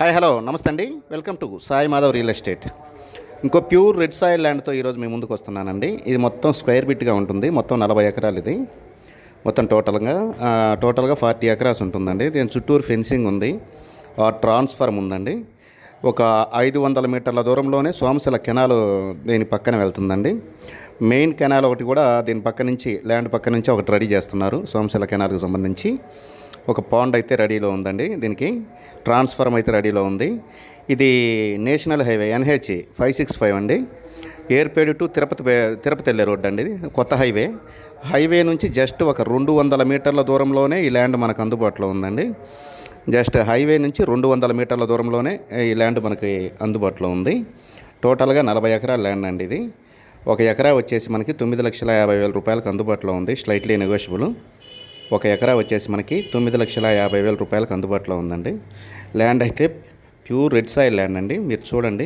hi hello నమస్తే అండి welcome to Sai Madhav real estate ఇంకో ప్యూర్ రెడ్ సాయిల్ ల్యాండ్తో ఈరోజు మీ ముందుకు వస్తున్నానండి ఇది మొత్తం స్క్వేర్ బిట్గా ఉంటుంది మొత్తం నలభై ఎకరాలు ఇది మొత్తం టోటల్గా ఆ, టోటల్గా ఫార్టీ ఎకరాస్ ఉంటుందండి దీని చుట్టూరు ఫెన్సింగ్ ఉంది ఆ, ట్రాన్స్ఫార్మ్ ఉందండి ఒక ఐదు వందల మీటర్ల దూరంలోనే సోమశిల కెనాల్ దీని పక్కన వెళ్తుందండి మెయిన్ కెనాల్ ఒకటి కూడా దీని పక్క నుంచి ల్యాండ్ పక్క నుంచి ఒకటి రెడీ చేస్తున్నారు సోమశిల కెనాల్కి సంబంధించి ఒక పాండ్ అయితే రెడీలో ఉందండి దీనికి ట్రాన్స్ఫార్మ్ అయితే రెడీలో ఉంది ఇది national highway NH five six five అండి ఏర్పేడు టు తిరుపతి వే- తిరుపతి వెళ్ళే రోడ్ అండి ఇది కొత్త హైవే హైవే నుంచి జస్ట్ ఒక రెండు వందల మీటర్ల దూరంలోనే ఈ ల్యాండ్ మనకు అందుబాటులో ఉందండి జస్ట్ హైవే నుంచి రెండు వందల మీటర్ల దూరంలోనే ఈ ల్యాండ్ మనకి అందుబాటులో ఉంది టోటల్గా నలభై ఎకరాల ల్యాండ్ అండి ఇది ఒక ఎకరా వచ్చేసి మనకి తొమ్మిది లక్షల యాభై వేల రూపాయలకు అందుబాటులో ఉంది స్లైట్లీ నెగోషియబుల్ ఒక ఎకరా వచ్చేసి మనకి తొమ్మిది లక్షల యాభై వేల రూపాయలకు అందుబాటులో ఉందండి ల్యాండ్ అయితే ప్యూర్ రెడ్ సాయిల్ ల్యాండ్ అండి మీరు చూడండి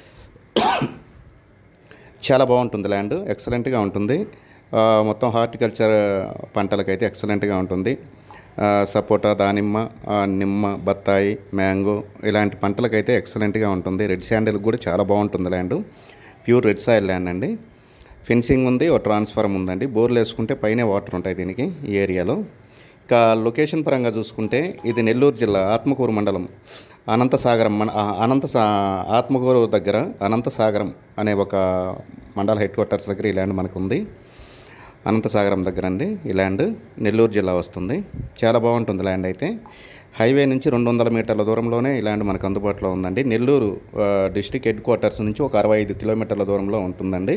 చాలా బాగుంటుంది ల్యాండ్ ఎక్సలెంట్గా ఉంటుంది ఆ, మొత్తం హార్టికల్చర్ పంటలకైతే ఎక్సలెంట్గా ఉంటుంది ఆ, సపోటా దానిమ్మ ఆ, నిమ్మ బత్తాయి మ్యాంగో ఇలాంటి పంటలకైతే ఎక్సలెంట్గా ఉంటుంది రెడ్ శాండిల్కి కూడా చాలా బాగుంటుంది land pure red soil land అండి ఫెన్సింగ్ ఉంది ఒక ట్రాన్స్ఫార్మ్ ఉందండి బోర్లు వేసుకుంటే పైనే వాటర్ ఉంటాయి దీనికి ఈ ఏరియాలో ఇక లొకేషన్ పరంగా చూసుకుంటే ఇది నెల్లూరు జిల్లా ఆత్మకూరు మండలం అనంతసాగరం మన ఆ, అనంత సా- ఆత్మకూరు దగ్గర అనంతసాగరం అనే ఒక మండల హెడ్ క్వార్టర్స్ దగ్గర ఈ ల్యాండ్ మనకు ఉంది అనంతసాగరం దగ్గర అండి ఈ ల్యాండ్ నెల్లూరు జిల్లా వస్తుంది చాలా బాగుంటుంది ల్యాండ్ అయితే హైవే నుంచి రెండు వందల మీటర్ల దూరంలోనే ఈ ల్యాండ్ మనకు అందుబాటులో ఉందండి నెల్లూరు ఆ, డిస్టిక్ హెడ్ క్వార్టర్స్ నుంచి ఒక అరవై ఐదు కిలోమీటర్ల దూరంలో ఉంటుందండి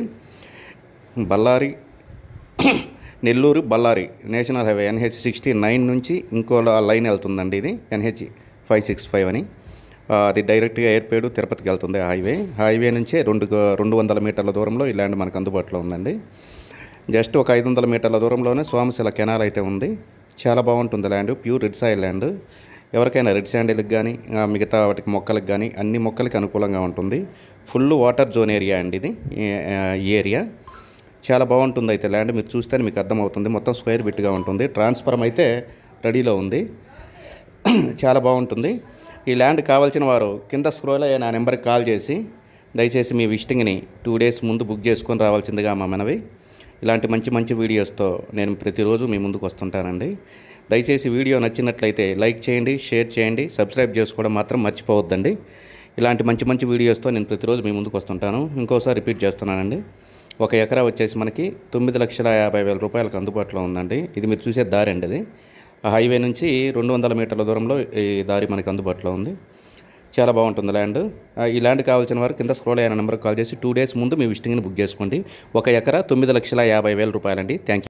Bellary Nellore Bellary national highway NH sixty nine నుంచి ఇంకో ల- లైన్ వెళ్తుందండి ఇది ఎన్హెచ్ ఫైవ్ సిక్స్ ఫైవ్ అని ఆ, అది డైరెక్ట్గా ఎయిర్పేడు తిరుపతికి వెళ్తుంది ఆ హైవే హైవే నుంచే రెండు గ- రెండు వందల మీటర్ల దూరంలో ఈ ల్యాండ్ మనకు అందుబాటులో ఉందండి జస్ట్ ఒక ఐదు వందల మీటర్ల దూరంలోనే సోమశిల కెనాల్ అయితే ఉంది చాలా బాగుంటుంది land pure red soil land ఎవరికైనా రెడ్ శాండిల్కి కానీ ఆ, మిగతా వాటికి మొక్కలకు కానీ అన్ని మొక్కలకి అనుకూలంగా ఉంటుంది ఫుల్ వాటర్ జోన్ ఏరియా అండి ఇది ఈ- ఈ ఏరియా చాలా బాగుంటుంది అయితే ల్యాండ్ మీరు చూస్తేనే మీకు అర్థమవుతుంది మొత్తం స్క్వేర్ బిట్గా ఉంటుంది ట్రాన్స్ఫార్మ్ అయితే రెడీలో ఉంది చాలా బాగుంటుంది ఈ ల్యాండ్ కావాల్సిన వారు కింద స్క్రోల్ అయ్యే నా నెంబర్కి కాల్ చేసి దయచేసి మీ విజిటింగ్ని టూ డేస్ ముందు బుక్ చేసుకొని రావాల్సిందిగా మా మనవి ఇలాంటి మంచి మంచి వీడియోస్తో నేను ప్రతిరోజు మీ ముందుకు వస్తుంటానండి దయచేసి వీడియో నచ్చినట్లయితే లైక్ చేయండి షేర్ చేయండి సబ్స్క్రైబ్ చేసుకోవడం మాత్రం మర్చిపోవద్దండి ఇలాంటి మంచి మంచి వీడియోస్తో నేను ప్రతిరోజు మీ ముందుకు వస్తుంటాను ఇంకోసారి రిపీట్ చేస్తున్నానండి ఒక ఎకరా వచ్చేసి మనకి తొమ్మిది లక్షల యాభై వేల రూపాయలకు అందుబాటులో ఉందండి ఇది మీరు చూసే దారి అండి అది ఆ హైవే నుంచి రెండు వందల మీటర్ల దూరంలో ఈ దారి మనకు అందుబాటులో ఉంది చాలా బాగుంటుంది ల్యాండ్ ఆ, ఈ ల్యాండ్ కావాల్సిన వారు కింద స్క్రోల్ అయిన నెంబర్కి కాల్ చేసి టూ డేస్ ముందు మీ విజిటింగ్ని బుక్ చేసుకోండి ఒక ఎకరా తొమ్మిది లక్షల యాభై వేల రూపాయలండి థ్యాంక్ యూ